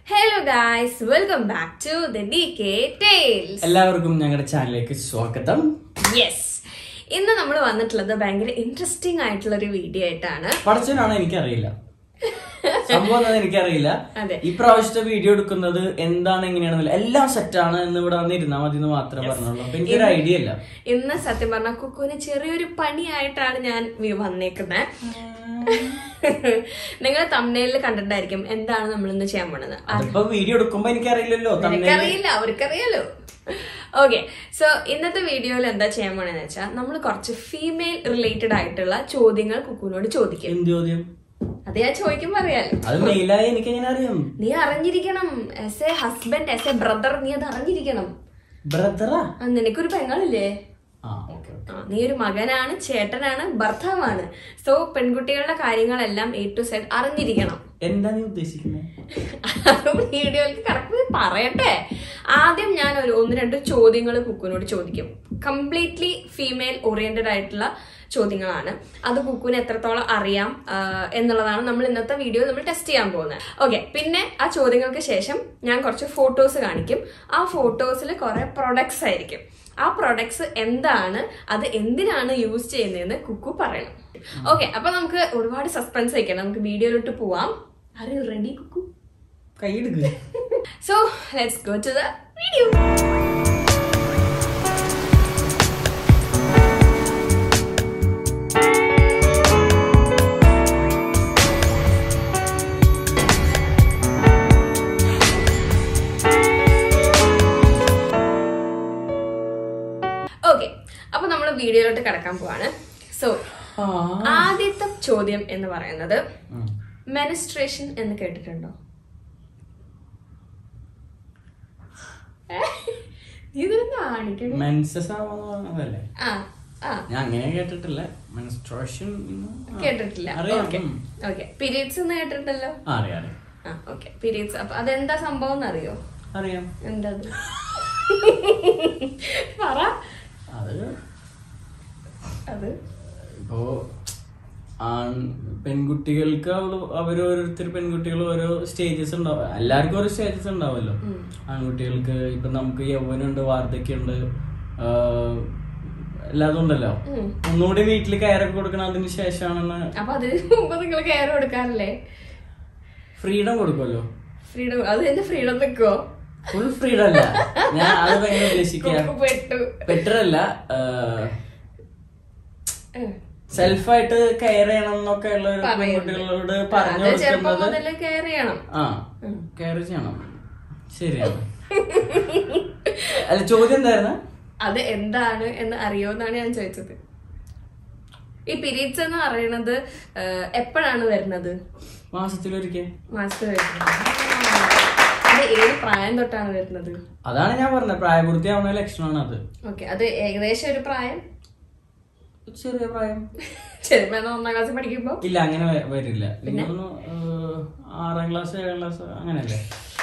Hello guys welcome back to the D K tales എല്ലാവർക്കും ഞങ്ങളുടെ ചാനലിലേക്ക് സ്വാഗതം യെസ് ഇന്ന് നമ്മൾ വന്നിട്ടുള്ളത് ഭയങ്കര ഇൻട്രസ്റ്റിംഗ് ആയിട്ടുള്ള ഒരു വീഡിയോ ആയിട്ടാണ് പടച്ചനാണ് എനിക്കറിയില്ല സംഭവം എന്താണെന്ന് എനിക്കറിയില്ല അതെ. ഈ പ്രാവശ്യത്തെ വീഡിയോ എടുക്കുന്നത് എന്താണ് എങ്ങനെയാണെന്നില്ല എല്ലാം സെറ്റാണ് എന്ന് ഇവിടെ വന്ന് ഇരുന്നാൽ മതി എന്ന് മാത്രമേ പറഞ്ഞുള്ളൂ അപ്പൊ എനിക്കൊരു ഐഡിയ ഇല്ല ഇന്ന് സത്യം പറഞ്ഞ കുക്കുവിന് ചെറിയൊരു പണിയായിട്ടാണ് ഞാൻ വി- വന്നേക്കുന്നത് നിങ്ങൾ തമിഴിൽ കണ്ടിട്ടുണ്ടായിരിക്കും എന്താണ് നമ്മൾ ഇന്ന് ചെയ്യാൻ പോണത് അതിപ്പോ വീഡിയോ എടുക്കുമ്പോ എനിക്കറിയില്ലല്ലോ തന്നെ എനിക്കറിയില്ല അവർക്കറിയാലോ ഓക്കെ സോ ഇന്നത്തെ വീഡിയോയിൽ എന്താ ചെയ്യാൻ പോണെന്ന് വെച്ചാൽ നമ്മൾ കുറച്ച് ഫീമെയിൽ റിലേറ്റഡ് ആയിട്ടുള്ള ചോദ്യങ്ങൾ കുക്കുവിനോട് ചോദിക്കും എന്ത് ചോദ്യം അത് ഞാൻ ചോദിക്കുമ്പോ അറിയാലോ അത് മെയിലായി എനിക്ക് എങ്ങനെ അറിയാം നീ അറിഞ്ഞിരിക്കണം as a husband as a brother നീ അത് അറിഞ്ഞിരിക്കണം ബ്രദറാ ആ, നിനക്കൊരു പെങ്ങളില്ലേ ആ ഓക്കെ ആ, നീ ഒരു മകനാണ് ചേട്ടനാണ് ഭർത്താവാണ് സോ പെൺകുട്ടികളുടെ കാര്യങ്ങളെല്ലാം എ ടു സെഡ് അറിഞ്ഞിരിക്കണം എന്താ നീ ഉദ്ദേശിക്കുന്നത് അതും വീഡിയോയിൽ കറക്റ്റ് പറയട്ടെ ആദ്യം ഞാൻ ഒരു ഒന്ന് രണ്ട് ചോദ്യങ്ങൾ കുക്കുവിനോട് ചോദിക്കും കംപ്ലീറ്റ്ലി ഫീമെയിൽ ഓറിയന്റഡ് ആയിട്ടുള്ള ചോദ്യങ്ങളാണ് അത് കുക്കുവിന് എത്രത്തോളം അറിയാം ആ, എന്നുള്ളതാണ് നമ്മൾ ഇന്നത്തെ വീഡിയോ നമ്മൾ ടെസ്റ്റ് ചെയ്യാൻ പോകുന്നത് ഓക്കെ പിന്നെ ആ ചോദ്യങ്ങൾക്ക് ശേഷം ഞാൻ കുറച്ച് ഫോട്ടോസ് കാണിക്കും ആ ഫോട്ടോസിൽ കുറെ പ്രൊഡക്ട്സ് ആയിരിക്കും ആ പ്രൊഡക്ട്സ് എന്താണ് അത് എന്തിനാണ് യൂസ് ചെയ്യുന്നതെന്ന് കുക്കു പറയണം ഓക്കെ അപ്പൊ നമുക്ക് ഒരുപാട് സസ്പെൻസ് വയ്ക്കണം നമുക്ക് വീഡിയോയിലോട്ട് പോവാം ആർ യു റെഡി കുക്കു കൈയെടുക്കുക So let's go to the video. Okay അപ്പൊ നമ്മൾ വീഡിയോയിലോട്ട് കിടക്കാൻ പോവാണ് സോ ആ ആദ്യത്തെ ചോദ്യം എന്ന് പറയുന്നത് ഉം. മെനിസ്ട്രേഷൻ എന്ന് കേട്ടിട്ടുണ്ടോ ഏ? ഇതൊന്നും കാണിക്കണം മെൻസസ് ആവാന്ന് പറഞ്ഞതല്ലേ ആ ആ ഞാൻ അങ്ങനെ കേട്ടിട്ടില്ല മെൻസ്ട്രേഷൻ കേട്ടിട്ടില്ല അറിയാം ഓക്കെ ഉം. ഓക്കെ പീരീഡ്സ് എന്ന് കേട്ടിട്ടുണ്ടല്ലോ ആ, അറിയാം അറിയാം ആ ഓക്കെ പീരീഡ്സ് അപ്പൊ അതെന്താ സംഭവം എന്നറിയോ അറിയാം എന്താ അത്? പറ അത് അത് ഇപ്പോ ആൺ പെൺകുട്ടികൾക്ക് അവള് അവരോരോരുത്തർ പെൺകുട്ടികൾ ഓരോ സ്റ്റേജസ് ഉണ്ടാവും എല്ലാവർക്കും ഓരോ സ്റ്റേജസ് ഉണ്ടാവുമല്ലോ ആൺകുട്ടികൾക്ക് ഇപ്പൊ നമുക്ക് യൗവനുണ്ട് വാർദ്ധക്യമുണ്ട് ആഹ് എല്ലാതും ഉണ്ടല്ലോ ഉം. ഒന്നുകൂടി വീട്ടിൽ കയറൊക്കെ കൊടുക്കണം അതിന് ശേഷമാണെന്ന് അപ്പൊ അതിന് മുമ്പ് നിങ്ങൾ കെയർ കൊടുക്കാറില്ലേ ഫ്രീഡം കൊടുക്കുമല്ലോ ഫ്രീഡം അത് എന്റെ ഫ്രീഡം നിൽക്കോ ഫുൾ ഫ്രീഡം അല്ല ഞാൻ അത് ഭയങ്കര ഉദ്ദേശിക്കുക പെട്ടു ബെറ്റർ അല്ല സെൽഫായിട്ട് കെയർ ചെയ്യണം എന്നൊക്കെ ഉള്ള ഒരു പെൺകുട്ടികളോട് പറഞ്ഞു അത് ചെറുപ്പം കൊടുക്കുന്നത് മുതല് കെയർ ചെയ്യണം ആ കെയർ ചെയ്യണം ശരിയാണ് അല്ല ചോദ്യം എന്തായിരുന്നു അത് എന്താണ് എന്ന് അറിയോന്നാണ് ഞാൻ ചോദിച്ചത് ഈ പീരീഡ്സ് എന്ന് പറയുന്നത് എപ്പോഴാണ് വരുന്നത് മാസത്തിലൊരിക്കൽ മാസത്തിൽ വരുന്നത് അത് ഏത് പ്രായം തൊട്ടാണ് വരുന്നത് അതാണ് ഞാൻ പറഞ്ഞത് പ്രായപൂർത്തിയാവുന്ന ലക്ഷണമാണ് അത് ഓക്കെ അത് ഏകദേശം ഒരു പ്രായം ചെറിയ പ്രായം ചെറുപ്പം ഒന്നാം ക്ലാസ്സിൽ പഠിക്കുമ്പോ ഇല്ല അങ്ങനെ വ- വരില്ല എനിക്ക് തോന്നുന്നു ഏഹ്, ആറാം ക്ലാസ് ഏഴാം ക്ലാസ് അങ്ങനെയല്ലേ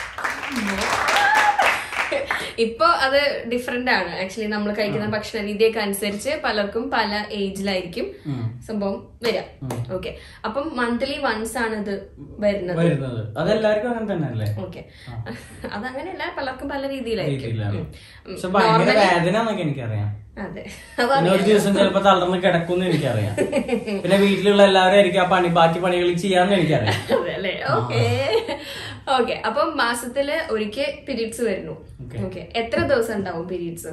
ഇപ്പൊ അത് ഡിഫറെന്റ് ആണ് ആക്ച്വലി നമ്മൾ കഴിക്കുന്ന ഭക്ഷണ രീതിയൊക്കെ അനുസരിച്ച് പലർക്കും പല ഏജിലായിരിക്കും ഉം. സംഭവം വരാം ഓക്കെ അപ്പം മന്ത്ലി വൺസ് ആണ് ഇത് വരുന്നത് വരുന്നത് അതെല്ലാവർക്കും അങ്ങനെ തന്നെ അല്ലേ ഓക്കെ അതങ്ങനെയല്ല പലർക്കും പല രീതിയിലായിരിക്കും രീതിയിലാണ് ഉം. പക്ഷെ ഭയങ്കര വേദന എന്നൊക്കെ എനിക്കറിയാം അതെ പിന്നെ ഒരു ദിവസം ചിലപ്പോ തളർന്ന് കിടക്കും എനിക്കറിയാം പിന്നെ വീട്ടിലുള്ള എല്ലാവരും ആയിരിക്കും ആ പണി ബാക്കി പണികൾ ചെയ്യാന്ന് എനിക്കറിയാം അതെ അല്ലേ ഓക്കെ ഓക്കെ അപ്പം മാസത്തില് ഒരിക്കൽ പീരീഡ്സ് വരുന്നു Okay. ഓക്കെ എത്ര ദിവസം ഉണ്ടാവും periods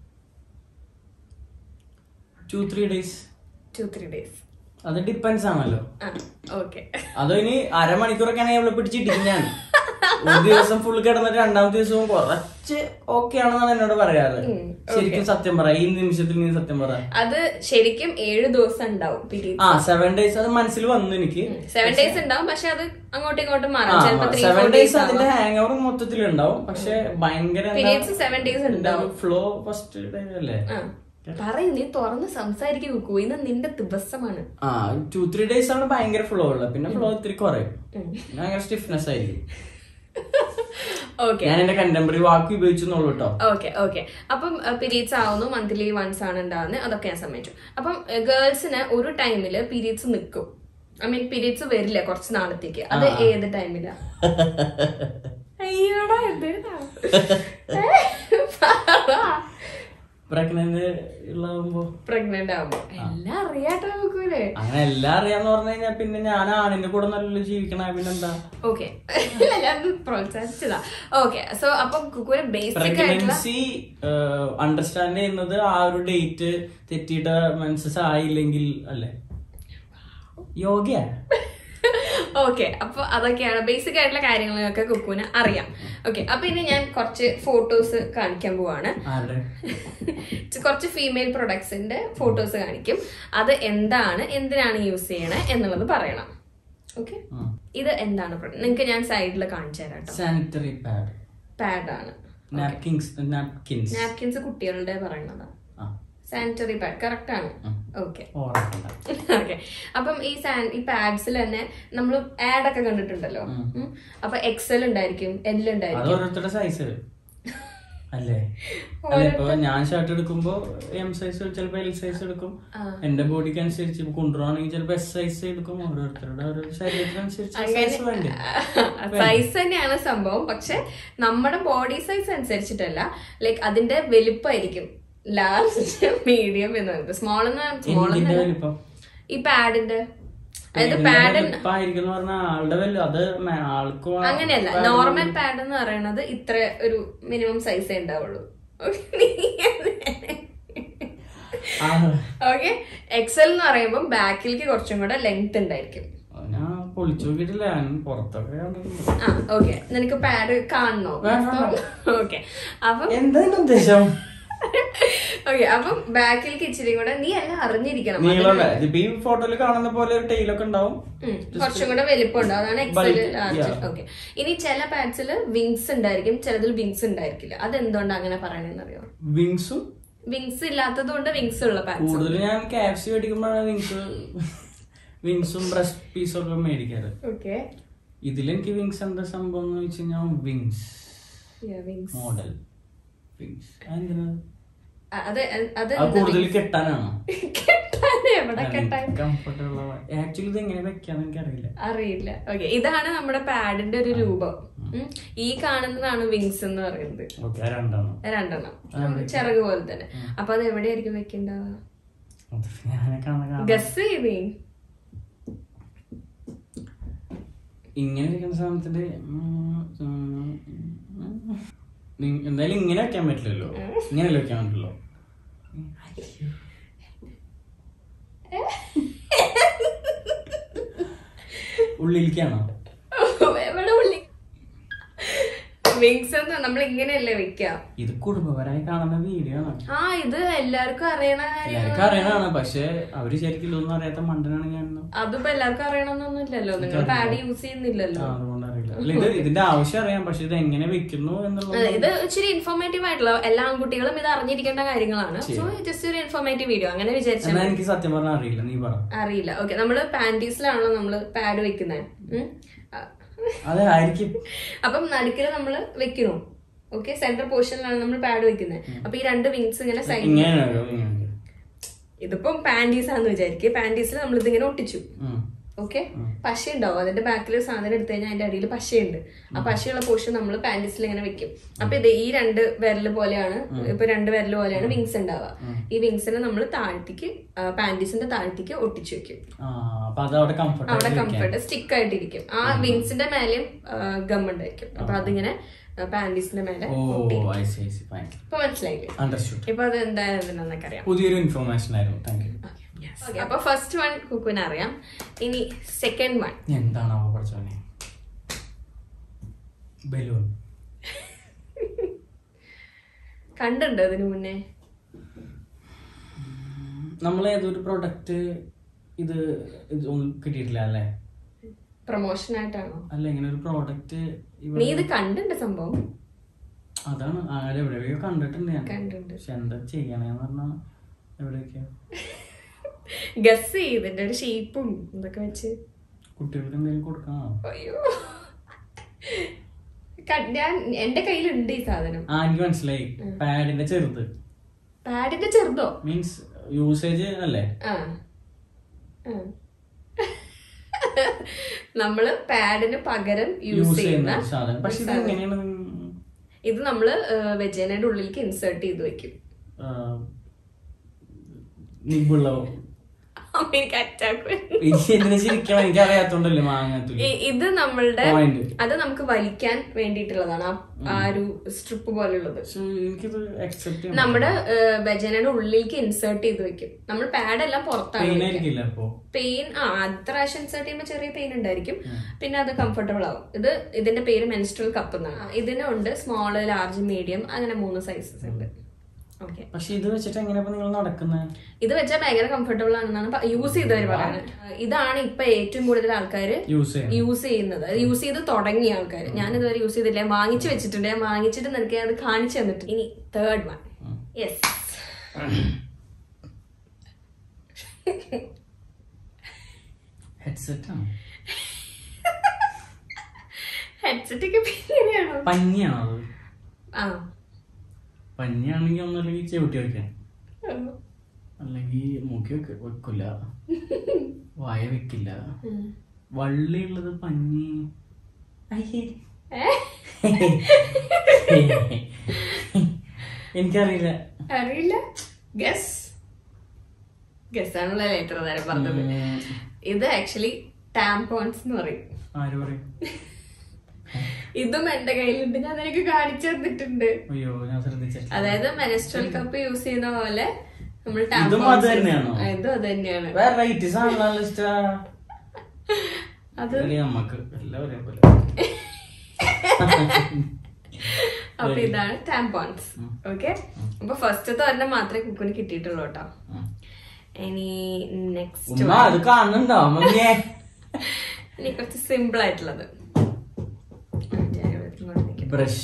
two three days two three days അത് ഡിപ്പെൻസ് ആണല്ലോ ആ ഓക്കെ അതോ ഇനി അരമണിക്കൂറൊക്കെ ആണെങ്കിൽ അവളെ പിടിച്ചിട്ടിരിക്കുന്നതാണ് ഒരു ദിവസം ഫുൾ കിടന്നിട്ട് രണ്ടാമത്തെ ദിവസവും കുറച്ച് ഓക്കെ ആണെന്നാണ് എന്നോട് പറയാറ് ശരിക്കും സത്യം പറ ഈ നിമിഷത്തിൽ നീ സത്യം പറ അത് ശരിക്കും ഏഴ് ദിവസം ഉണ്ടാവും പീരീഡ് ആ സെവൻ ഡേയ്സ് അത് മനസ്സിൽ വന്നു എനിക്ക് സെവൻ ഡേയ്സ് ഉണ്ടാവും പക്ഷെ അത് അങ്ങോട്ടും ഇങ്ങോട്ടും ആ മാറാം ചിലപ്പോ three seven four days days അതിന്റെ ഹാങ് ഓവർ മൊത്തത്തിൽ ഉണ്ടാവും പക്ഷെ ഭയങ്കര പീരീഡ്സ് സെവൻ ഡേയ്സ് ഉണ്ടാവും ഫ്ലോ ഫസ്റ്റ് ഡേ അല്ലേ ആ പറയൂ നീ തുറന്ന് സംസാരിക്കും കുക്കു ഇന്ന് നിന്റെ ദിവസമാണ് ആ ടു ത്രീ ഡേയ്സ് ആണ് ഭയങ്കര ഫ്ലോ ഉള്ളത് പിന്നെ ഫ്ലോ ഇത്തിരി കുറയും ഭയങ്കര സ്റ്റിഫ്നെസ് ആയിരിക്കും ഓക്കെ ഞാൻ എന്റെ കണ്ടംപററി വാക്ക് ഉപയോഗിച്ചെന്നുള്ളൂ കേട്ടോ ഓക്കെ ഓക്കെ അപ്പം പീരീഡ്സ് ആവുന്നു മന്ത്ലി വൺസ് ആണ് ഉണ്ടാവുന്നത് അതൊക്കെ ഞാൻ സമ്മതിച്ചു അപ്പം ഗേൾസിന് ഒരു ടൈമില് പീരീഡ്സ് നിൽക്കും ഐ മീൻ പീരീഡ്സ് വരില്ല കുറച്ച് നാളത്തേക്ക് അത് ഏത് ടൈമിലാ അയ്യോടാ എന്തിനാ പ്രഗ്നന്റ് ഉള്ളാകുമ്പോ പ്രഗ്നന്റ് ആവുമ്പോ എല്ലാം അറിയാട്ടോ നോക്കൂലേ അങ്ങനെ എല്ലാം അറിയാന്ന് പറഞ്ഞു കഴിഞ്ഞാൽ പിന്നെ ഞാൻ ആണിന്റെ കൂടെ നല്ലല്ലോ ജീവിക്കണ പിന്നെന്താ ഓക്കെ ഇല്ല ഞാൻ പ്രോത്സാഹിച്ചതാ ഓക്കെ സോ അപ്പം കുക്കുവിന് ബേസിക് ആയിട്ടുള്ള പ്രഗ്നൻസി അണ്ടർസ്റ്റാൻഡ് ചെയ്യുന്നത് ആ ഒരു ഡേറ്റ് തെറ്റിയിട്ട് മെൻസസ് ആയില്ലെങ്കിൽ അല്ലേ യോഗ ഓക്കെ അപ്പൊ അതൊക്കെയാണ് ബേസിക് ആയിട്ടുള്ള കാര്യങ്ങളൊക്കെ കുക്കുവിന് അറിയാം ഓക്കെ അപ്പൊ ഇനി ഞാൻ കുറച്ച് ഫോട്ടോസ് കാണിക്കാൻ പോവാണ് ആരുടെ കുറച്ച് ഫീമെയിൽ പ്രൊഡക്ട്സിന്റെ ഫോട്ടോസ് കാണിക്കും അത് എന്താണ് എന്തിനാണ് യൂസ് ചെയ്യണേ എന്നുള്ളത് പറയണം ഓക്കെ ഇത് എന്താണ് നിങ്ങൾക്ക് ഞാൻ സൈഡിൽ കാണിച്ചു തരാം കേട്ടോ സാനിറ്ററി പാഡ് പാഡാണ് നാപ്കിൻസ് നാപ്കിൻസ് നാപ്കിൻസ് കുട്ടികളുടെ പറയണതാ സാനിറ്ററി പാഡ് കറക്റ്റ് ആണ് ഓക്കെ ഓർമ്മ ഓക്കെ അപ്പം ഈ സാൻ ഈ പാഡ്സിൽ തന്നെ നമ്മൾ ആഡ് ഒക്കെ കണ്ടിട്ടുണ്ടല്ലോ ഉം. അപ്പൊ എക്സൽ ഉണ്ടായിരിക്കും എൽ അത് ഉണ്ടായിരിക്കും ഓരോരുത്തരുടെ സൈസ് അല്ലേ അല്ല ഇപ്പൊ ഞാൻ ഷർട്ട് എടുക്കുമ്പോ എം സൈസ് ചിലപ്പോ എൽ സൈസ് എടുക്കും എന്റെ ബോഡിക്ക് അനുസരിച്ച് ഇപ്പൊ കൊണ്ടുപോകണമെങ്കിൽ ചിലപ്പോ എസ് സൈസ് എടുക്കും ഓരോരുത്തരുടെ ഓരോ ശരീരത്തിനനുസരിച്ച് സൈസ് വേണ്ടേ സൈസ് തന്നെയാണ് സംഭവം പക്ഷെ നമ്മുടെ ബോഡി സൈസ് അനുസരിച്ചിട്ടല്ല ലൈക്ക് അതിന്റെ വലിപ്പമായിരിക്കും ലാർജ് മീഡിയം എന്ന് പറയുന്നത് സ്മോൾ സ്മോൾ എന്തിന്റെ വലിപ്പം ഈ പാഡിന്റെ അതായത് പാഡ് വലിപ്പായിരിക്കും പറഞ്ഞ ആളുടെ വല്ല അത് മേ- ആൾക്ക് വാ- അങ്ങനെയല്ല നോർമൽ പാഡ് എന്ന് പറയുന്നത് ഇത്ര ഒരു മിനിമം സൈസേ ഉണ്ടാവുള്ളൂ ആ, ഓക്കെ എക്സൽ എന്ന് പറയുമ്പോൾ ബാക്കിലേക്ക് കുറച്ചും കൂടെ ലെങ്ത് ഉണ്ടായിരിക്കും ഞാൻ പൊളിച്ചു നോക്കിയിട്ടില്ല ഞാൻ പുറത്തൊക്കെ കണ്ടിട്ടുണ്ട്. ആ ഓക്കെ നിനക്ക് പാഡ് കാണണോ വേണം. ഓക്കെ അപ്പം എന്താ ഇതിന്റെ ഉദ്ദേശം ഓക്കെ അപ്പം ബാക്കിലേക്ക് ഇച്ചിരി കൂടെ നീ എല്ലാം അറിഞ്ഞിരിക്കണം നീളമല്ല ഇതിപ്പോ ഈ ഫോട്ടോയിൽ കാണുന്ന പോലെ ഒരു ടൈലൊക്കെ ഉണ്ടാവും ഉം, കുറച്ചും കൂടെ വലിപ്പമുണ്ട് അതാണ് XL Bulk, large yeah. Okay ഇനി ചില പാഡ്സിൽ വിങ്സ് ഉണ്ടായിരിക്കും ചിലതിൽ വിങ്സ് ഉണ്ടായിരിക്കില്ല അതെന്തുകൊണ്ട് അങ്ങനെ പറയണെന്ന് അറിയോ വിങ്സും വിങ്സ് ഇല്ലാത്തത് കൊണ്ട് വിങ്സ് ഉള്ള പാഡ്സ് കൂടുതൽ ഞാൻ കാപ്സി മേടിക്കുമ്പോഴാണ് വിങ്സ് വിങ്സും ബ്രസ്റ്റ് പീസും ഒക്കെ മേടിക്കാറ് ഓക്കെ ഇതിലെനിക്ക് വിങ്സ് എന്താ സംഭവം എന്ന് വെച്ച് കഴിഞ്ഞാൽ വിങ്സ് വിങ്സ് മോഡൽ വിങ്സ് എന്തിനാ അത് അത് അത് കൂടുതൽ കെട്ടാനാണോ കെട്ടാൻ എവിടെ കെട്ടാൻ കംഫർട്ടബിൾ ആക്ച്വലി ഇത് എങ്ങനെ വെക്കാന്ന് എനിക്കറിയില്ല അറിയില്ല ഓക്കെ ഇതാണ് നമ്മുടെ പാഡിന്റെ ഒരു രൂപം ഉം. ഈ കാണുന്നതാണ് വിങ്സ് എന്ന് പറയുന്നത് ഓക്കെ രണ്ടെണ്ണം രണ്ടെണ്ണം ചിറക് പോലെ തന്നെ അപ്പൊ അത് എവിടെയായിരിക്കും വെക്കണ്ടാവുക അത് ഞാനെ കാണാൻ കാണാം. ഗസ് ചെയ്തേ ഇങ്ങനെ ഇരിക്കുന്ന സാധനത്തിന്റെ ഉം, ഉം, ഉം. നി- എന്തായാലും ഇങ്ങനെ വെക്കാൻ പറ്റില്ലല്ലോ ഇങ്ങനെയല്ലേ വെക്കാൻ പറ്റുള്ളൂ ഉള്ളിലേക്കാണോ എവിടെ ഉള്ളി വിങ്സ് എന്ന് നമ്മൾ ഇങ്ങനെയല്ലേ വെക്ക ഇത് കുടുംബപരമായി കാണുന്ന വീഡിയോ ആണ് ആ ഇത് എല്ലാവർക്കും അറിയണ കാര്യം എല്ലാവർക്കും അറിയണതാണ് പക്ഷെ അവര് ശരിക്കും ഇതൊന്നും അറിയാത്ത മണ്ടനാണ് ഞാൻ അതിപ്പോ എല്ലാവർക്കും അറിയണമെന്നൊന്നുമില്ലല്ലോ നിങ്ങൾ പാഡ് യൂസ് ചെയ്യുന്നില്ലല്ലോ അതുകൊണ്ട് അറിയില്ല അല്ല ഇത് ഇതിന്റെ ആവശ്യം അറിയാം പക്ഷെ ഇത് എങ്ങനെ വെക്കുന്നു എന്നുള്ളത് അതെ, ഇത് ഇച്ചിരി ഇൻഫോർമേറ്റീവ് ആയിട്ടുള്ള എല്ലാ ആൺകുട്ടികളും ഇത് അറിഞ്ഞിരിക്കേണ്ട കാര്യങ്ങളാണ് സോ ജസ്റ്റ് ഒരു ഇൻഫോർമേറ്റീവ് വീഡിയോ അങ്ങനെ വിചാരിച്ചാൽ എന്നാ എനിക്ക് സത്യം പറഞ്ഞാൽ അറിയില്ല നീ പറ അറിയില്ല ഓക്കെ നമ്മള് പാന്റീസിലാണല്ലോ നമ്മള് പാഡ് വെക്കുന്നത് അതെ ആയിരിക്കും അപ്പം നടുക്കില് നമ്മള് വെക്കുന്നു ഓക്കെ സെന്റർ പോർഷനിലാണ് നമ്മൾ പാഡ് വെക്കുന്നത് അപ്പൊ ഈ രണ്ട് വിങ്സ് ഇങ്ങനെ സൈഡ് ഇങ്ങനെയാണോ ഇങ്ങനെ ഇതിപ്പം പാന്റീസ് ആണെന്ന് വിചാരിക്കുക പാന്റീസിൽ നമ്മൾ ഇതിങ്ങനെ ഒട്ടിച്ചു ഉം. ഓക്കെ പശ ഉണ്ടാവും അതിന്റെ ബാക്കിൽ ഒരു സാധനം എടുത്തു കഴിഞ്ഞാൽ അതിന്റെ അടിയിൽ പശയുണ്ട് ആ പശയുള്ള പോർഷൻ നമ്മൾ പാന്റീസിൽ ഇങ്ങനെ വെക്കും അപ്പൊ ഇത് ഈ രണ്ട് വിരല് പോലെയാണ് ഇപ്പൊ രണ്ട് വിരല് പോലെയാണ് വിങ്സ് ഉണ്ടാവുക ഈ വിങ്സിനെ നമ്മൾ താഴ്ത്തിക്ക് പാന്റീസിന്റെ താഴ്ത്തിക്ക് ഒട്ടിച്ചു വെക്കും ആ അപ്പൊ അത് അവിടെ കംഫർട്ട് അവിടെ കംഫർട്ട് സ്റ്റിക്ക് ആയിട്ടിരിക്കും ആ വിങ്സിന്റെ മേലെയും ഗം ഉണ്ടായിരിക്കും അപ്പൊ അതിങ്ങനെ പാന്റീസിന്റെ മേലെ ഓ ഒട്ടി I see I see fine ഇപ്പൊ മനസ്സിലായില്ലേ അണ്ടർസ്റ്റുഡ് ഇപ്പൊ അത് എന്താണെന്നൊക്കെ അറിയാം പുതിയൊരു ഇൻഫർമേഷൻ ആയിരുന്നു താങ്ക് യു ഓക്കെ അപ്പൊ ഫസ്റ്റ് വൺ കുക്കുവിന് അറിയാം ഇനി സെക്കൻഡ് വൺ എന്താണാവോ പഠിച്ചോനെ ബലൂൺ കണ്ടുണ്ടോ ഇതിനു മുന്നേ നമ്മൾ ഏതൊരു പ്രൊഡക്റ്റ് ഇത് ഇത് ഒന്നും കിട്ടിയിട്ടില്ല അല്ലേ പ്രൊമോഷൻ ആയിട്ടാണോ അല്ല ഇങ്ങനെ ഒരു പ്രോഡക്റ്റ് നീ ഇത് കണ്ടുണ്ട് സംഭവം അതാണ് ആരെ എവിടെയോ കണ്ടിട്ടുണ്ട് ഞാൻ കണ്ടുണ്ട് പക്ഷെ എന്താ ചെയ്യണേന്ന് പറഞ്ഞാ എവിടെയൊക്കെയാ ഗസ് ചെയ്ത് ഇതിന്റെ ഒരു ഷേപ്പും ഇതൊക്കെ വെച്ച് കുട്ടികൾക്ക് എന്തെങ്കിലും കൊടുക്കണോ അയ്യോ ക- ഞാൻ എന്റെ കയ്യിലുണ്ട് ഈ സാധനം ആ എനിക്ക് മനസ്സിലായി പാഡിന്റെ ചെറുത് പാഡിന്റെ ചെറുതോ മീൻസ് യൂസേജ് അല്ലേ ആ ആ. നമ്മള് പാഡിന് പകരം യൂസ് യൂസ് ചെയ്യുന്ന ചെയ്യുന്ന ഒരു സാധനം പക്ഷെ ഇത് എങ്ങനെയാണ് ഇത് നമ്മള് വെജേനയുടെ ഉള്ളിലേക്ക് ഇൻസേർട്ട് ചെയ്ത് വെക്കും നിബുള്ള എനിക്ക് അറ്റാക്ക് എനിക്ക് എന്തിനാ ചിരിക്കാൻ എനിക്ക് അറിയാത്തോണ്ടല്ലേ മാങ്ങാത്തുള്ളി ഇത് നമ്മളുടെ പോയിന്റ് അത് നമുക്ക് വലിക്കാൻ വേണ്ടിയിട്ടുള്ളതാണ് ആ- ആ ഒരു സ്ട്രിപ്പ് പോലെയുള്ളത് പക്ഷെ എനിക്കിത് അക്സെപ്റ്റ് ചെയ്യാൻ നമ്മുടെ വെജനയുടെ ഉള്ളിലേക്ക് ഇൻസേർട്ട് ചെയ്ത് വെക്കും നമ്മൾ പാഡ് എല്ലാം പുറത്താണ് പെയിൻ വെക്കുക. ആയിരിക്കില്ല അപ്പൊ പെയിൻ ആ ആദ്യത്തെ പ്രാവശ്യം ഇൻസേർട്ട് ചെയ്യുമ്പോൾ ചെറിയ പെയിൻ ഉണ്ടായിരിക്കും പിന്നെ അത് കംഫർട്ടബിൾ ആവും ഇത് ഇതിന്റെ പേര് മെൻസ്ട്രൽ കപ്പ് എന്നാണ് ആ, ഇതിനുണ്ട് സ്മോള് ലാർജ് മീഡിയം അങ്ങനെ മൂന്ന് സൈസസ് ഉണ്ട് ഓക്കെ പക്ഷെ ഇത് വെച്ചിട്ട് എങ്ങനെ നിങ്ങൾ നടക്കുന്നത് ഇത് വെച്ചാൽ ഭയങ്കര കംഫർട്ടബിൾ ആണെന്നാണ് യൂസ് ചെയ്തവർ പറയുന്നത് ഇതാണ് ഇപ്പൊ ഏറ്റവും കൂടുതൽ ആൾക്കാർ യൂസ് ചെയ്യാൻ യൂസ് ചെയ്യുന്നത് യൂസ് ചെയ്ത് തുടങ്ങിയ ആൾക്കാർ ഞാൻ ഇതുവരെ യൂസ് ചെയ്തില്ല ഞാൻ വാങ്ങിച്ചു വെച്ചിട്ടുണ്ട് ഞാൻ വാങ്ങിച്ചിട്ട് നിനക്ക് അത് കാണിച്ചു തന്നിട്ട് ഇനി തേർഡ് വൺ യെസ് ഹെഡ്സെറ്റ് ആണ് ഹെഡ്സെറ്റ് ഒക്കെ പിന്നെയാണോ പഞ്ഞിയാണോ അത് ആ പഞ്ഞിയാണെങ്കിൽ ഒന്നല്ലെങ്കിൽ ചെവിട്ടി വെക്കാൻ അല്ലെങ്കിൽ മൂക്കി വെക്ക വെക്കില്ല വായ വെക്കില്ല ഉം. വള്ളിയുള്ളത് പഞ്ഞി അയ്യേ. ഏ? എനിക്കറിയില്ല അറിയില്ല ഗസ് ഗസ് ആണല്ലോ ലേറ്റർ നേരം പറഞ്ഞത് ഉം, ഇത് ആക്ച്വലി ടാംപോൺസ് എന്ന് പറയും ആര് പറയും ഇതും എന്റെ കയ്യിലുണ്ട് ഞാൻ നിനക്ക് കാണിച്ചു തന്നിട്ടുണ്ട് അയ്യോ ഞാൻ ശ്രദ്ധിച്ചില്ല അതായത് മെനസ്ട്രൽ കപ്പ് യൂസ് ചെയ്യുന്ന പോലെ നമ്മൾ ഇതും tampons അത് തന്നെയാണോ? ആ, ഇതും അത് തന്നെയാണ് വെറൈറ്റി സാധനങ്ങളാണല്ലോ ഇഷ്ടാ അത് ഇല്ലേ നമ്മക്ക് എല്ലാം ഒരേപോലെ അപ്പൊ ഇതാണ് ടാംപോൺസ് ഓക്കെ അപ്പൊ ഫസ്റ്റത്തെ ഒരെണ്ണം മാത്രമേ കുക്കിന് കിട്ടിയിട്ടുള്ളൂ കേട്ടോ ഉം. ഇനി നെക്സ്റ്റ് ഉമ്മ അത് കാണുന്നുണ്ടോ മമ്മിയെ ഇനി കുറച്ച് സിമ്പിൾ ആയിട്ടുള്ളത് ഞാൻ ഇവിടെ ഇങ്ങോട്ട് നിൽക്കാം. ബ്രഷ്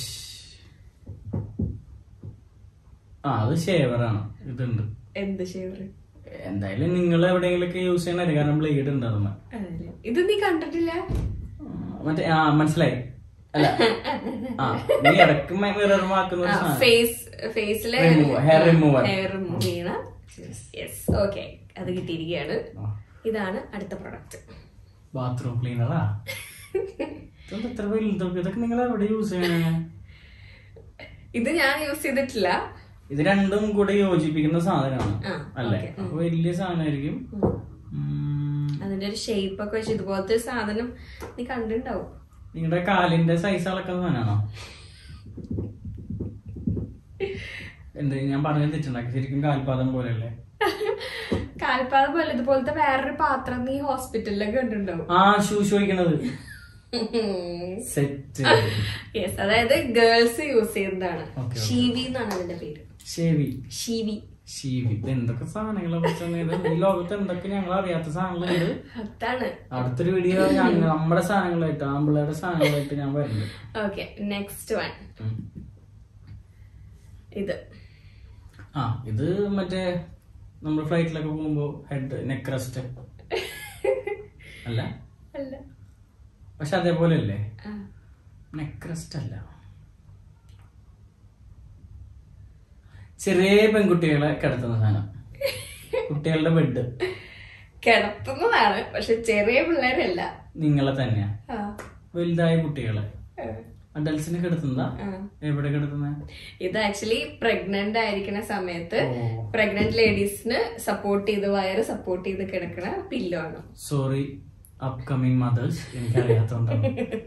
ആ അത് ഷേവറാണ് ഇതുണ്ട് എന്ത് ഷേവർ എന്തായാലും നിങ്ങൾ എവിടെയെങ്കിലൊക്കെ യൂസ് ചെയ്യണേ കാരണം ബ്ലേഡ് ഉണ്ട് അതുമ്മ ഇത് നീ കണ്ടിട്ടില്ല മറ്റേ ആ മനസ്സിലായി അല്ല ആ നീ ഇടക്ക് മിറർ മാക്കുന്ന ഒരു സാധനം ഫേസ് ഫേസിലെ Remover, hair remover. Hair remove ചെയ്യണ യെസ് ഓക്കെ അത് കിട്ടിയിരിക്കുകയാണ് ഇതാണ് അടുത്ത പ്രൊഡക്റ്റ് ബാത്റൂം ക്ലീനറാ ഇതൊക്കെ എത്ര വലുതൊക്കെ ഇതൊക്കെ നിങ്ങൾ എവിടെ യൂസ് ചെയ്യണേ ഇത് ഞാൻ യൂസ് ചെയ്തിട്ടില്ല ഇത് രണ്ടും കൂടെ യോജിപ്പിക്കുന്ന സാധനമാണ് ആ, അല്ലേ okay, ഉം. അപ്പൊ വലിയ സാധനമായിരിക്കും ഉം. അതിന്റെ ഒരു ഷേപ്പ് ഒക്കെ വെച്ച് ഇതുപോലത്തെ ഒരു സാധനം നീ കണ്ടിട്ടുണ്ടാവും നിങ്ങളുടെ കാലിന്റെ സൈസ് അളക്കുന്ന സാധനമാണോ എന്ത് ഞാൻ പറഞ്ഞത് തെറ്റുണ്ടാക്കി ശരിക്കും കാൽപാദം പോലെയല്ലേ കാൽപ്പാദം പോലെ ഇതുപോലത്തെ വേറൊരു പാത്രം നീ ഹോസ്പിറ്റലിലൊക്കെ കണ്ടിട്ടുണ്ടാവും ആ ഷൂ ചോദിക്കണത് സെറ്റ് യെസ് അതായത് ഗേൾസ് യൂസ് ചെയ്യുന്നതാണ് Okay, okay. ഷീവി എന്നാണ് അതിന്റെ പേര് ഷേവി ഷീവി ഷീവി ഇത് എന്തൊക്കെ സാധനങ്ങളെ കുറിച്ചാണ് ഇത് ഈ ലോകത്ത് എന്തൊക്കെ ഞങ്ങൾ അറിയാത്ത സാധനങ്ങളുണ്ട് അതാണ് അടുത്തൊരു വീഡിയോ ഞങ്ങൾ നമ്മുടെ സാധനങ്ങളായിട്ട് ആമ്പിള്ളേരുടെ സാധനങ്ങളായിട്ട് ഞാൻ വരുന്നുണ്ട് ഓക്കെ നെക്സ്റ്റ് വൺ ഉം. ഇത് ആ ഇത് മറ്റേ നമ്മൾ ഫ്ലൈറ്റിലൊക്കെ പോകുമ്പോ ഹെഡ് നെക്ക് റെസ്റ്റ് അല്ല അല്ല പക്ഷെ അതേപോലെ അല്ലേ ആ. നെക്ക് റെസ്റ്റ് അല്ല ചെറിയ പെൺകുട്ടികളെ കിടത്തുന്ന സാധനം കുട്ടികളുടെ ബെഡ് കിടത്തുന്നതാണ് പക്ഷെ ചെറിയ പിള്ളേരല്ല നിങ്ങളെ തന്നെയാ ആ. വലുതായ കുട്ടികളെ ആ. അഡൽസിനെ കിടത്തുന്നതാ ആ. എവിടെ കിടത്തുന്ന ഇത് ആക്ച്വലി പ്രഗ്നന്റ് ആയിരിക്കുന്ന സമയത്ത് ഓ. പ്രഗ്നന്റ് ലേഡീസിന് സപ്പോർട്ട് ചെയ്ത് വയറ് സപ്പോർട്ട് ചെയ്ത് കിടക്കുന്ന പില്ലോ ആണ് സോറി അപ്കമിങ് മദേഴ്സ് എനിക്കറിയാത്തോണ്ടാണ്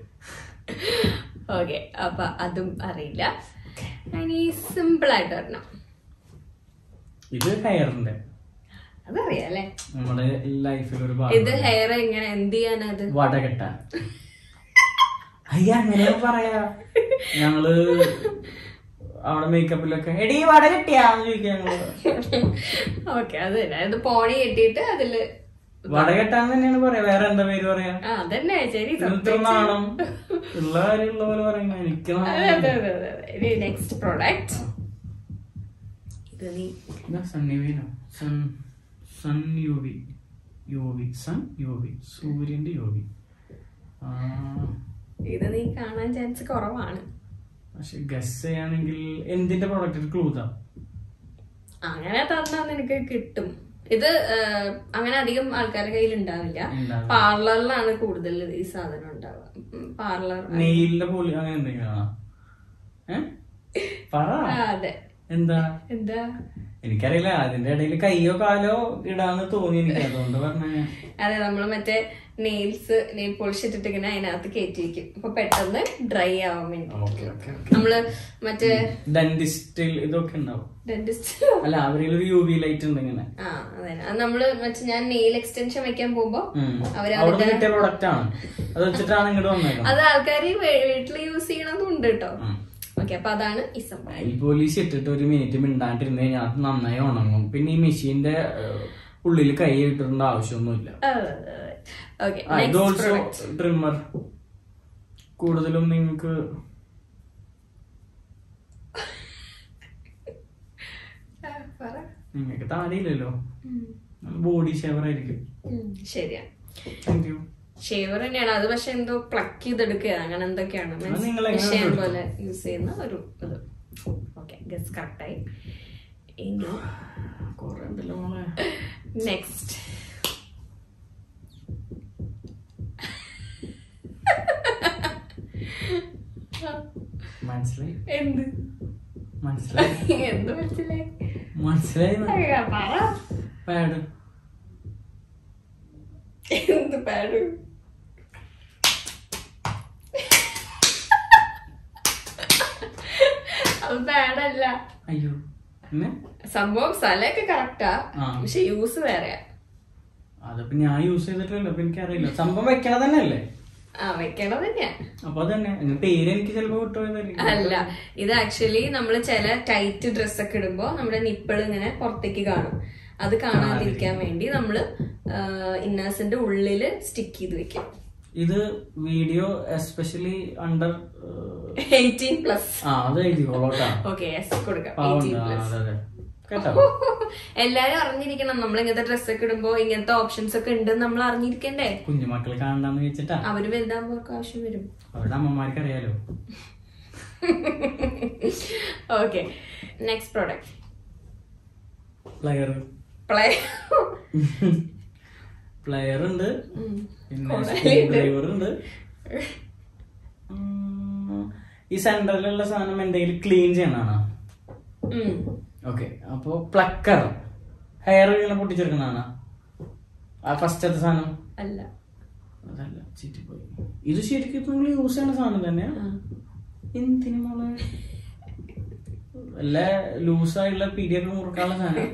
ഓക്കെ അപ്പൊ അതും അറിയില്ല ഇനി സിമ്പിൾ ആയിട്ട് വരണം ഇത് ഹെയറിന്റെ അതറിയാം അല്ലേ നമ്മുടെ ലൈഫിൽ ഒരു ഇത് ഭാഗം ഹെയർ എങ്ങനെ എന്ത് ചെയ്യാനത് വട കെട്ടാൻ അയ്യ അങ്ങനെ പറയാ ഞങ്ങള് അവിടെ മേക്കപ്പിലൊക്കെ എടീ വട കെട്ടിയാന്ന് ചോദിക്കാം ഞങ്ങള് ഓക്കെ അത് തന്നെ അത് പോണി കെട്ടിയിട്ട് അതില് വട കെട്ടാൻ തന്നെയാണ് പറയാ വേറെ എന്താ പേര് പറയാ ആ അതന്നെ ശരി ഇത്ര നാണം ഉള്ള കാര്യമുള്ള പോലെ പറയുന്ന എനിക്ക് നാണം. അതെ അതെ അതെ അതെ അതെ. ഇനി നെക്സ്റ്റ് പ്രോഡക്റ്റ് ഇത് നീ ഇതാ സണ്ണിവേനോ sun sun U V U V sun U V സൂര്യന്റെ യു വി ആ, ഇത് നീ കാണാൻ ചാൻസ് കുറവാണ് പക്ഷെ ഗസ് ചെയ്യുകയാണെങ്കിൽ എന്തിന്റെ പ്രോഡക്റ്റ് ക്ലൂതാ അങ്ങനെ തന്നാ നിനക്ക് കിട്ടും ഇത് ആ, അങ്ങനെ അധികം ആൾക്കാരുടെ കയ്യിൽ ഉണ്ടാവില്ല ഉണ്ടാവില്ല. പാർലറിലാണ് കൂടുതൽ ഈ സാധനം ഉണ്ടാവുക പാർലർ നെയിലിന്റെ പൊളി അങ്ങനെ എന്തെങ്കിലും ആണോ ഏ പറ അതെ എന്താ എന്താ എനിക്കറിയില്ല അതിന്റെ ഇടയിൽ കയ്യോ കാലോ ഇടാന്ന് തോന്നി എനിക്ക് അതുകൊണ്ട് പറഞ്ഞ അതെ നമ്മൾ മറ്റേ നെയിൽസ് നെയിൽ പോളിഷ് ഇട്ടിട്ട് ഇങ്ങനെ അതിനകത്ത് കയറ്റി വെക്കും അപ്പൊ പെട്ടെന്ന് ഡ്രൈ ആവാൻ വേണ്ടി ഓക്കെ ഓക്കെ നമ്മള് മറ്റേ ഡെന്റിസ്റ്റിൽ ഇതൊക്കെ ഉണ്ടാവും ഡെന്റിസ്റ്റ് അല്ല അവരിൽ ഒരു യു വി ലൈറ്റ് ഉണ്ട് ഇങ്ങനെ ആ അതെ അത് നമ്മള് മറ്റേ ഞാൻ നെയിൽ എക്സ്റ്റൻഷൻ വെക്കാൻ പോകുമ്പോ ഉം. അവര് അവിടെ നിന്ന് കിട്ടിയ പ്രൊഡക്റ്റ് ആണ് അത് വെച്ചിട്ടാണ് ഇങ്ങോട്ട് വന്നേക്കുന്നത് അത് ആൾക്കാർ വീട്ടിൽ യൂസ് ചെയ്യണതുണ്ട് കേട്ടോ ഉം. ഓക്കെ അപ്പൊ അതാണ് ഈ സംഭവം ഈ പോലീസ് ഇട്ടിട്ട് ഒരു മിനിറ്റ് മിണ്ടാണ്ടിരുന്ന് കഴിഞ്ഞാൽ അത് നന്നായി ഉണങ്ങും പിന്നെ ഈ മെഷീന്റെ ഉള്ളിൽ കൈ ഇട്ടിടേണ്ട ആവശ്യമൊന്നുമില്ല ഓക്കെ ആ, ഇത് ഓൾസോ ട്രിമ്മർ കൂടുതലും നിങ്ങൾക്ക് നിങ്ങൾക്ക് താടിയില്ലല്ലോ ബോഡി ഷേവർ ആയിരിക്കും ശരിയാ താങ്ക് യു ഷേവർ തന്നെയാണ് അത് പക്ഷെ എന്തോ പ്ലക്ക് ചെയ്തെടുക്കുക അങ്ങനെ എന്തൊക്കെയാണ് അത് നിങ്ങൾ എങ്ങനെ മെഷീൻ എടുക്കും? പോലെ യൂസ് ചെയ്യുന്ന ഒരു ഇത് ഓക്കെ ഗസ് കറക്റ്റായി ഇനി കുറെ ഉണ്ടല്ലോ മോളെ നെക്സ്റ്റ് മനസ്സിലായി എന്ത് മനസ്സിലായി എന്ത് മനസ്സിലായി മനസ്സിലായി അയ്യ, പറ പാഡ് എന്ത് പാട് അത് പാഡല്ല അയ്യോ പിന്നെ സംഭവം സ്ഥലമൊക്കെ കറക്റ്റാ ആ. പക്ഷെ യൂസ് വേറെയാ അതിപ്പോ ഞാൻ യൂസ് ചെയ്തിട്ടില്ല അപ്പൊ എനിക്കറിയില്ല സംഭവം വെക്കണത് തന്നെ അല്ലേ ആ വെക്കണത് തന്നെയാ അപ്പൊ അതന്നെ അതിന്റെ പേര് എനിക്ക് ചിലപ്പോ വിട്ടുപോയതായിരിക്കും അല്ല ഇത് ആക്ച്വലി നമ്മൾ ചില ടൈറ്റ് ഡ്രസ് ഒക്കെ ഇടുമ്പോ നമ്മുടെ നിപ്പിൾ ഇങ്ങനെ പുറത്തേക്ക് കാണും അത് കാണാതിരിക്കാൻ വേണ്ടി നമ്മള് ഇന്നേഴ്സിന്റെ ഉള്ളില് സ്റ്റിക്ക് ചെയ്ത് വെക്കും ഇത് video especially under eighteen plus ആ അത് എഴുതിക്കോളോട്ടാ ഓക്കെ എസ് കൊടുക്കാം പാവം എയ്റ്റീൻ ആ, പ്ലസ് അതെ അതെ കേട്ടോ എല്ലാരും അറിഞ്ഞിരിക്കണം നമ്മൾ ഇങ്ങനത്തെ ഡ്രസ്സൊക്കെ ഇടുമ്പോ ഇങ്ങനത്തെ ഓപ്ഷൻസ് ഒക്കെ ഉണ്ട് നമ്മൾ അറിഞ്ഞിരിക്കണ്ടേ കുഞ്ഞുമക്കൾ കാണണ്ടെന്ന് വെച്ചിട്ടാ അവര് വലുതാകുമ്പോ അവർക്ക് ആവശ്യം വരും അവരുടെ അമ്മമാർക്ക് അറിയാലോ okay next product player play player ഉണ്ട് പിന്നെ കൊറേ ഡ്രൈവർ ഉണ്ട് ഉം, ഈ സെന്ററിലുള്ള സാധനം എന്തെങ്കിലും ക്ലീൻ ചെയ്യണാണോ ഓക്കെ അപ്പൊ പ്ലക്കർ ഹെയർ ഇങ്ങനെ പൊട്ടിച്ചെടുക്കണാണോ ആ ഫസ്റ്റത്തെ സാധനം അല്ല അതല്ല ചീറ്റിപ്പോയി ഇത് ശരിക്കും നിങ്ങൾ യൂസ് ചെയ്യണ സാധനം തന്നെയാ എന്തിനു മോളെ വല്ല ലൂസായുള്ള പിടിയൊക്കെ മുറുക്കാനുള്ള സാധനം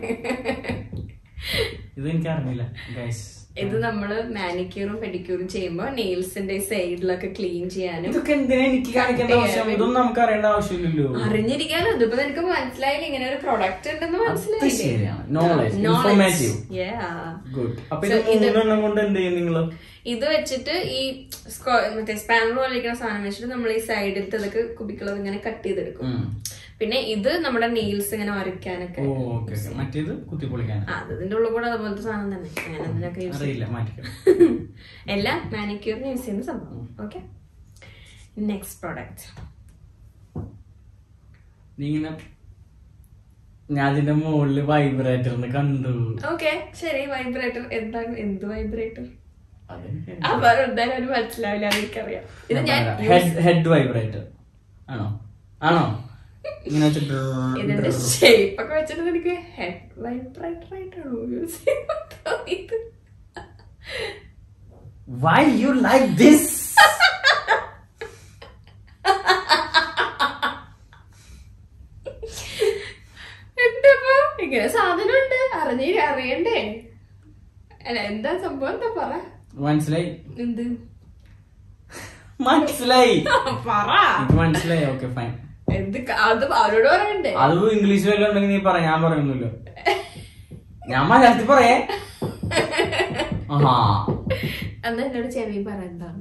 ഇത് എനിക്ക് അറിഞ്ഞില്ല ഗൈസ് ഇത് നമ്മള് മാനിക്യൂറും പെഡിക്യൂറും ചെയ്യുമ്പോ നെയിൽസിന്റെ സൈഡിലൊക്കെ ക്ലീൻ ചെയ്യാനും ഇതൊക്കെ എന്തിനാ എനിക്ക് കാണിക്കേണ്ട ആവശ്യം ഇതൊന്നും നമുക്ക് അറിയേണ്ട ആവശ്യമില്ലല്ലോ അറിഞ്ഞിരിക്കാലോ ഇതിപ്പോ നിനക്ക് മനസ്സിലായില്ല ഇങ്ങനെ ഒരു പ്രൊഡക്റ്റ് ഉണ്ടെന്ന് അത് മനസ്സിലായില്ലേ ശരിയാണ് knowledge Knowledge. Informative Yeah. Good അപ്പൊ So, ഇത് മൂന്നെണ്ണം കൊണ്ട് എന്ത് ചെയ്യും നിങ്ങള് ഇത് വെച്ചിട്ട് ഈ സ്ക്വ- മറ്റേ സ്പാനർ പോലെ ഇരിക്കുന്ന സാധനം വെച്ചിട്ട് നമ്മൾ ഈ സൈഡിലത്തെ ഇതൊക്കെ കുബിക്കുള്ളത് ഇങ്ങനെ കട്ട് ചെയ്തെടുക്കും ഉം. പിന്നെ ഇത് നമ്മുടെ നെയിൽസ് ഇങ്ങനെ വരയ്ക്കാനൊക്കെ ഓ ഓക്കെ ഓക്കെ മറ്റേത് കുത്തിപ്പൊളിക്കാൻ ആ, അത് ഇതിന്റെ ഉള്ളിൽ കൂടെ അതുപോലത്തെ സാധനം തന്നെ ഞാൻ അതിനൊക്കെ യൂസ് അറിയില്ല മാറ്റിക്കാം എല്ലാം മാനിക്യൂറിന് യൂസ് ചെയ്യുന്ന സംഭവം ഓക്കെ നെക്സ്റ്റ് പ്രോഡക്റ്റ് നീ ഇങ്ങനെ ഞാൻ അതിന്റെ മുകളില് വൈബ്രേറ്ററിന് കണ്ടു ഓക്കെ ശരി വൈബ്രേറ്റർ എന്താണ് എന്ത് വൈബ്രേറ്റർ അതെനിക്ക് ആ പറ എന്തായാലും ഒരു മനസ്സിലാവില്ല എനിക്കറിയാം ഇത് ഞാൻ ഹെഡ് ഹെഡ് വൈബ്രേറ്റർ ആണോ ആണോ ഇങ്ങനെ വെച്ചിട്ട് ഇതിന്റെ ഷേപ്പ് ഒക്കെ വെച്ചിട്ട് എനിക്ക് ഹെഡ് വൈബ്രേറ്റർ ആയിട്ടാണോ യൂസ് ചെയ്യുന്നത് വൈ യു ലൈക്ക് ദിസ് എന്തപ്പോ ഇങ്ങനെ സാധനം ഉണ്ട് അറിഞ്ഞ അറിയണ്ടേ അല്ല എന്താ സംഭവം എന്താ പറ മനസ്സിലായി എന്ത് മനസ്സിലായി പറ എനിക്ക് മനസ്സിലായി ഓക്കെ ഫൈൻ എന്ത് ക- അത് അവരോട് പറയണ്ടേ അത് ഇംഗ്ലീഷ് വല്ലതും ഉണ്ടെങ്കിൽ നീ പറ ഞാൻ പറയുന്നില്ല ഞാൻ മലയാളത്തിൽ പറയേ ആഹാ എന്നാ എന്നോട് ചെവി പറ എന്താണ്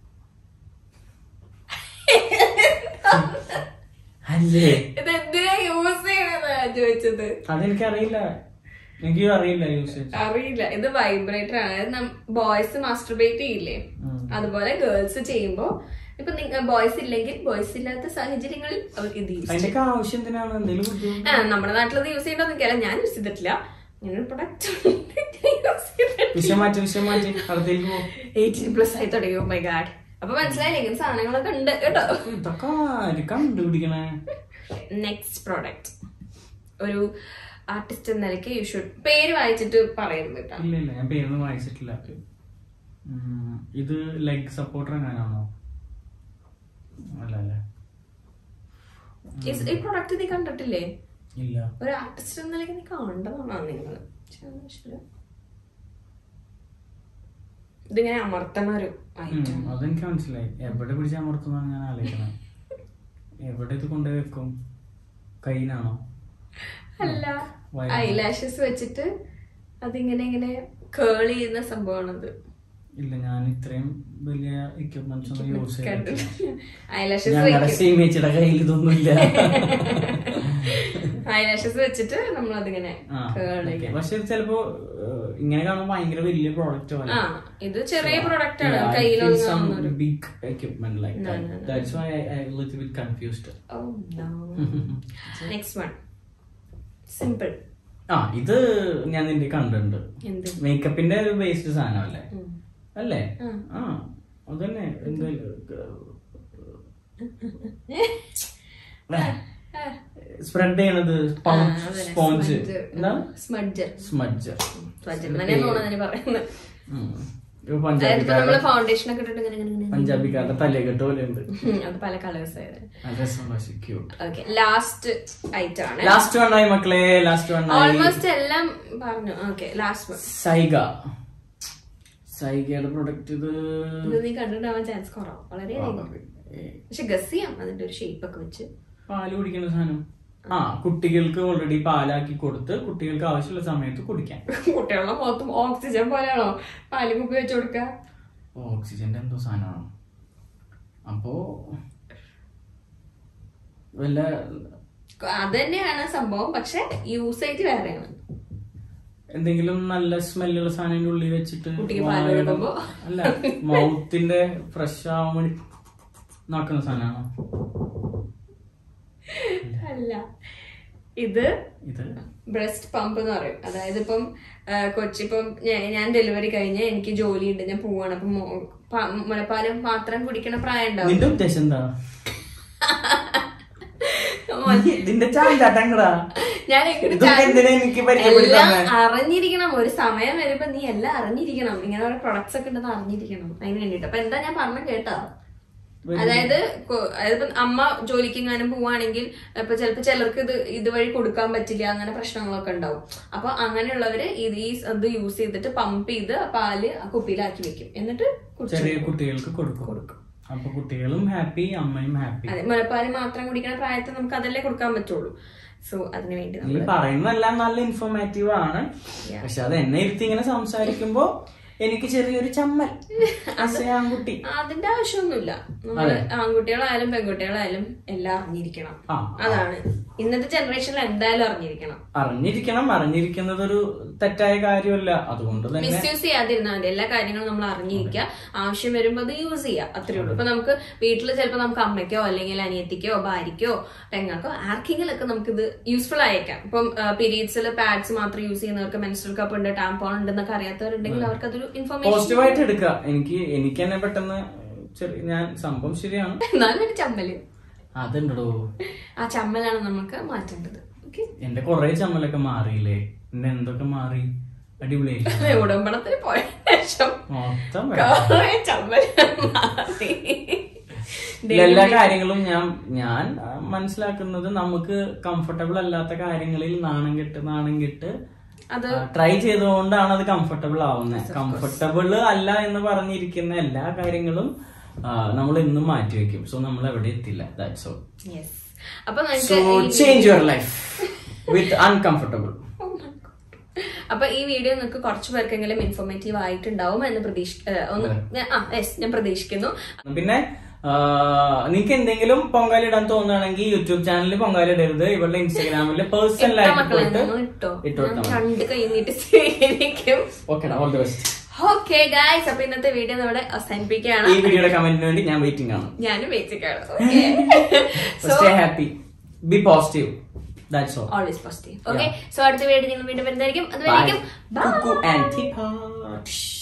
അല്ലേ ഇത് എന്തിനാ യൂസ് ചെയ്യണെന്നാ ഞാൻ ചോദിച്ചത് അതെനിക്ക് അറിയില്ല എനിക്ക് അറിയില്ല യൂസേജ് അറിയില്ല ഇത് വൈബ്രേറ്റർ ആണ് ബോയ്സ് മാസ്റ്റർബേറ്റ് ചെയ്യില്ലേ അതുപോലെ ഗേൾസ് ചെയ്യുമ്പോ ഇപ്പൊ ബോയ്സ് ഇല്ലെങ്കിൽ ബോയ്സ് ഇല്ലാത്ത സാഹചര്യങ്ങളിൽ അവർക്ക് ഇത് യൂസ് അതിന്റെ ആവശ്യം എന്തിനാണ് എന്തെങ്കിലും ബുദ്ധിമുട്ട് ആ നമ്മുടെ നാട്ടിൽ യൂസ് ചെയ്യണമെന്ന് എനിക്കറിയാം ഞാൻ യൂസ് ചെയ്തിട്ടില്ല ഇങ്ങനെ പ്രൊഡക്റ്റ് വിഷയം മാറ്റി വിഷയം മാറ്റി അടുത്തേക്ക് പോ എയ്റ്റീൻ പ്ലസ് ആയി തുടങ്ങി മൈ ഗാഡ് അപ്പൊ മനസ്സിലായില്ലേ ഇങ്ങനെ സാധനങ്ങളൊക്കെ ഉണ്ട് കേട്ടോ ഇതൊക്കെ ആര് കണ്ടുപിടിക്കണേ നെക്സ്റ്റ് പ്രോഡക്റ്റ് ഒരു ആർട്ടിസ്റ്റ് എന്ന നിലയ്ക്ക് യു ഷുഡ് പേര് വായിച്ചിട്ട് പറയുന്നത് കേട്ടോ ഇല്ല ഇല്ല ഞാൻ പേരൊന്നും വായിച്ചിട്ടില്ല ഉം, ഇത് ലെഗ് സപ്പോർട്ടർ എങ്ങനെയാണോ അല്ല അല്ലേ ഈ- ഈ പ്രൊഡക്റ്റ് നീ കണ്ടിട്ടില്ലേ ഇല്ല ഒരു ആർട്ടിസ്റ്റ് എന്ന നിലയ്ക്ക് നീ കണ്ടതാണ് നിങ്ങൾ ഇതിങ്ങനെ അമർത്തണ ഒരു ഉം, ഐറ്റം അതെനിക്ക് മനസ്സിലായി എവിടെ പിടിച്ച് അമർത്തുന്നാണ് ഞാൻ ആലോചിക്കണം എവിടെ ഇത് കൊണ്ടുപോയി വെക്കും കയ്യിനാണോ അല്ല വയ- ഐലാഷസ് വെച്ചിട്ട് അതിങ്ങനെ ഇങ്ങനെ കേൾ ചെയ്യുന്ന സംഭവമാണത് ഇല്ല ഞാൻ ഇത്രയും വലിയ എക്യുപ്മെന്റ്സ് ഒന്നും യൂസ് ചെയ്തിട്ടില്ല ഐലാഷസ് ഞങ്ങളുടെ സീമേച്ചിയുടെ കയ്യിൽ ഇതൊന്നും ഇല്ല ഐലാഷസ് വെച്ചിട്ട് നമ്മൾ അതിങ്ങനെ ആ, കേൾ okay. ചെയ്യും പക്ഷെ ഇത് ചിലപ്പോ ഏഹ്, ഇങ്ങനെ കാണുമ്പോൾ ഭയങ്കര വലിയ പ്രോഡക്റ്റ് പോലെ ആ ഇത് ചെറിയ പ്രൊഡക്റ്റ് ആണ് കയ്യിലൊതുങ്ങാവുന്ന ഒരു big equipment like No, that. no, no. That's why I, I little bit confused. Next one simple ആ ഇത് ഞാൻ നിന്റെ കണ്ടിട്ടുണ്ട് എന്ത് മേക്കപ്പിന്റെ ഒരു ബേസ്ഡ് സാധനമല്ലേ ഉം. അല്ലേ ഉം. ആ അതന്നെ സ്പ്രെഡ് ചെയ്യണത് സ്പോഞ്ച് എന്താ സ്മഡ്ജർ സ്മഡ്ജർ സ്മഡ്ജർ തന്നെ തോന്നുന്നതിന് പറയുന്നത് ഇപ്പൊ അതായത് ഇപ്പൊ പഞ്ചാബിക്കാരുടെ നമ്മള് ഫൗണ്ടേഷൻ ഒക്കെ ഇട്ടിട്ട് ഇങ്ങനെ ഇങ്ങനെ ഇങ്ങനെ പഞ്ചാബിക്കാരുടെ തലയെക്കെട്ട് പോലെ ഉണ്ട് ഉം, അത് പല കളേഴ്സ് ആയത് ക്യൂട്ട് ഓക്കെ ലാസ്റ്റ് ഐറ്റം ആണ് ലാസ്റ്റ് വണ്ണായി മക്കളെ ലാസ്റ്റ് വണ്ണായി ഓൾമോസ്റ്റ് എല്ലാം പറഞ്ഞു ഓക്കെ ലാസ്റ്റ് വൺ സൈഗ സൈഗയുടെ പ്രൊഡക്റ്റ് ഇത് ഇത് നീ കണ്ടിട്ടാവാൻ ചാൻസ് കുറവാണ് വളരെ ഏ, പക്ഷെ ഗസ് ചെയ്യാം അതിന്റെ ഒരു ഷേപ്പ് ഒക്കെ വെച്ച് പാല് കുടിക്കുന്ന സാധനം ആ കുട്ടികൾക്ക് ഓൾറെഡി പാലാക്കി കൊടുത്ത് കുട്ടികൾക്ക് ആവശ്യമുള്ള സമയത്ത് കുടിക്കാൻ കുട്ടികളുടെ മൊത്തം ഓക്സിജൻ പോലെയാണോ പാല് കുപ്പി വെച്ച് കൊടുക്ക ഓക്സിജന്റെ എന്തോ സാധനമാണ് അപ്പോ വല്ല അത് തന്നെയാണ് സംഭവം പക്ഷെ യൂസേജ് വേറെയാണ് എന്തെങ്കിലും നല്ല സ്മെല്ലുള്ള സാധനം അതിന്റെ ഉള്ളിൽ വെച്ചിട്ട് കുട്ടിക്ക് പാല് വായുടെ- കൊടുക്കുമ്പോ? അല്ല മൗത്തിന്റെ ഫ്രഷ് ആവാൻ വേണ്ടി നടക്കുന്ന സാധനമാണോ അല്ല ഇത് ഇത് ബ്രസ്റ്റ് പമ്പ് എന്ന് പറയും അതായത് ഇപ്പം ആ, കൊച്ചിപ്പം ഞാ- ഞാൻ ഡെലിവറി കഴിഞ്ഞ് എനിക്ക് ജോലിയുണ്ട് ഞാൻ പോവാണ് അപ്പം മോ- പ- മുലപ്പാല് മാത്രം കുടിക്കണ പ്രായം ഉണ്ടാവും നിന്റെ ഉദ്ദേശം എന്താ ഇതിന്റെ ചാഞ്ചാട്ടങ്ങടാ ഞാൻ എങ്ങോട്ട് ഇതൊക്കെ എന്തിനാ എനിക്ക് പരിചയപ്പെടുത്തി എല്ലാം തന്നെ? അറിഞ്ഞിരിക്കണം ഒരു സമയം വരുമ്പോ നീ എല്ലാം അറിഞ്ഞിരിക്കണം ഇങ്ങനെ ഓരോ പ്രൊഡക്ട്സ് ഒക്കെ ഉണ്ടെന്ന് അറിഞ്ഞിരിക്കണം അതിന് വേണ്ടിട്ട് അപ്പൊ എന്താ ഞാൻ പറഞ്ഞ കേട്ടാ അതായത് കൊ- അതായത് ഇപ്പം അമ്മ ജോലിക്ക് എങ്ങാനും പോവാണെങ്കിൽ ഇപ്പൊ ചിലപ്പോ ചിലർക്ക് ഇത് ഇതുവഴി കൊടുക്കാൻ പറ്റില്ല അങ്ങനെ പ്രശ്നങ്ങളൊക്കെ ഉണ്ടാവും അപ്പൊ അങ്ങനെയുള്ളവര് ഇത് ഈ ഇത് യൂസ് ചെയ്തിട്ട് പമ്പ് ചെയ്ത് ആ പാല് ആ കുപ്പിയിലാക്കി വെക്കും എന്നിട്ട് കുടിച്ച് ചെറിയ കുട്ടികൾക്ക് കൊടുക്കും കൊടുക്കും അപ്പൊ കുട്ടികളും ഹാപ്പി അമ്മയും ഹാപ്പി അതെ മുലപ്പാല് മാത്രം കുടിക്കുന്ന പ്രായത്തിൽ നമുക്ക് അതല്ലേ കൊടുക്കാൻ പറ്റുള്ളൂ സോ അതിനു വേണ്ടി നീ നമ്മൾ പറയുന്നതെല്ലാം നല്ല ഇൻഫോർമാറ്റീവ് ആണ് Yeah. പക്ഷെ അത് എന്നെ ഇരുത്തി ഇങ്ങനെ സംസാരിക്കുമ്പോ എനിക്ക് ചെറിയൊരു ചമ്മൽ as a ആൺകുട്ടി അതിന്റെ ആവശ്യമൊന്നുമില്ല നമ്മള് ആൺകുട്ടികളായാലും പെൺകുട്ടികളായാലും എല്ലാം അറിഞ്ഞിരിക്കണം ആ അതാണ് ഇന്നത്തെ ജനറേഷനിൽ എന്തായാലും അറിഞ്ഞിരിക്കണം അറിഞ്ഞിരിക്കണം അറിഞ്ഞിരിക്കുന്നത് ഒരു തെറ്റായ കാര്യമല്ല അതുകൊണ്ട് തന്നെ മിസ്യൂസ് ചെയ്യാതിരുന്നാൽ മതി എല്ലാ കാര്യങ്ങളും നമ്മൾ അറിഞ്ഞിരിക്കുക ആവശ്യം വരുമ്പോൾ അത് യൂസ് ചെയ്യുക അത്രേ ഉള്ളൂ ഇപ്പൊ നമുക്ക് വീട്ടിൽ ചിലപ്പോൾ നമുക്ക് അമ്മയ്ക്കോ അല്ലെങ്കിൽ അനിയത്തിക്കോ ഭാര്യയ്ക്കോ പെങ്ങൾക്കോ ആർക്കെങ്കിലും ഒക്കെ നമുക്കിത് യൂസ്ഫുൾ ആയേക്കാം ഇപ്പം പീരീഡ്സിൽ പാഡ്സ് മാത്രം യൂസ് ചെയ്യുന്നവർക്ക് മെൻസ്ട്രൽ കപ്പ് ഉണ്ട് ടാമ്പോൺ ഉണ്ട് എന്നൊക്കെ അറിയാത്തവരുണ്ടെങ്കിൽ അവർക്ക് അതൊരു ഇൻഫർമേഷൻ പോസിറ്റീവായിട്ട് എടുക്കുക എനിക്ക് എനിക്ക് തന്നെ പെട്ടെന്ന് ചെറിയ ഞാൻ സംഭവം ശരിയാണ് എന്നാലും ഒരു ചമ്മല് അതുണ്ടോ ആ ചമ്മലാണ് നമുക്ക് മാറ്റേണ്ടത് ഓക്കെ എന്റെ കൊറേ ചമ്മലൊക്കെ മാറിയില്ലേ എന്റെ എന്തൊക്കെ മാറി അടിപൊളിയായില്ലേ ഉടമ്പടത്തിന് പോയ ശേഷം മൊത്തം കുറെ ചമ്മൽ മാറി. ഇതിലെ എല്ലാ കാര്യങ്ങളും ഞാൻ ഞാൻ ആ, മനസ്സിലാക്കുന്നത് നമുക്ക് കംഫർട്ടബിൾ അല്ലാത്ത കാര്യങ്ങളിൽ നാണം കെട്ട് നാണം കെട്ട് അത് ട്രൈ ചെയ്തുകൊണ്ടാണ് അത് കംഫർട്ടബിൾ ആവുന്നത് കംഫർട്ടബിൾ അല്ല എന്ന് പറഞ്ഞിരിക്കുന്ന എല്ലാ കാര്യങ്ങളും നമ്മൾ എന്നും മാറ്റിവെക്കും സോ നമ്മൾ എവിടെ എത്തില്ല ദാറ്റ്സ് ഓൾ യെസ് അപ്പൊ സോ നിങ്ങൾക്ക് change your life with uncomfortable Oh my God. അപ്പൊ ഈ വീഡിയോ നിങ്ങൾക്ക് കുറച്ചു പേർക്കെങ്കിലും ഇൻഫോർമേറ്റീവ് ആയിട്ടുണ്ടാവും എന്ന് പ്രതീക്ഷ ഏഹ്, ഒന്ന് ഞാൻ- ആ യെസ് ഞാൻ പ്രതീക്ഷിക്കുന്നു പിന്നെ നിങ്ങൾക്ക് എന്തെങ്കിലും പൊങ്കാല ഇടാൻ തോന്നുകയാണെങ്കിൽ യൂട്യൂബ് ചാനലിൽ പൊങ്കാല ഇടരുത് ഇവളുടെ ഇൻസ്റ്റാഗ്രാമിൽ പേഴ്സണൽ ഇട്ടോ ആയിട്ട് മക്കളെ പോയിട്ട് നിങ്ങൾ ഇട്ടോ ഇട്ടോ ഞാൻ രണ്ട് കൈ നീട്ടി സ്വീകരിക്കും okay all the best okay guys അപ്പൊ ഇന്നത്തെ വീഡിയോ നമ്മുടെ അവസാനിപ്പിക്കുകയാണ് ഈ വീഡിയോയുടെ കമന്റിന് വേണ്ടി ഞാൻ വെയിറ്റിംഗ് ആണ് ഞാനും ബേസിക്കാണ് stay happy be positive that's all always positive okay so അടുത്ത വീഡിയോ നിങ്ങൾ വീണ്ടും വരുന്നതായിരിക്കും അതുവരെയും Bye. Cuckoo and Teapot.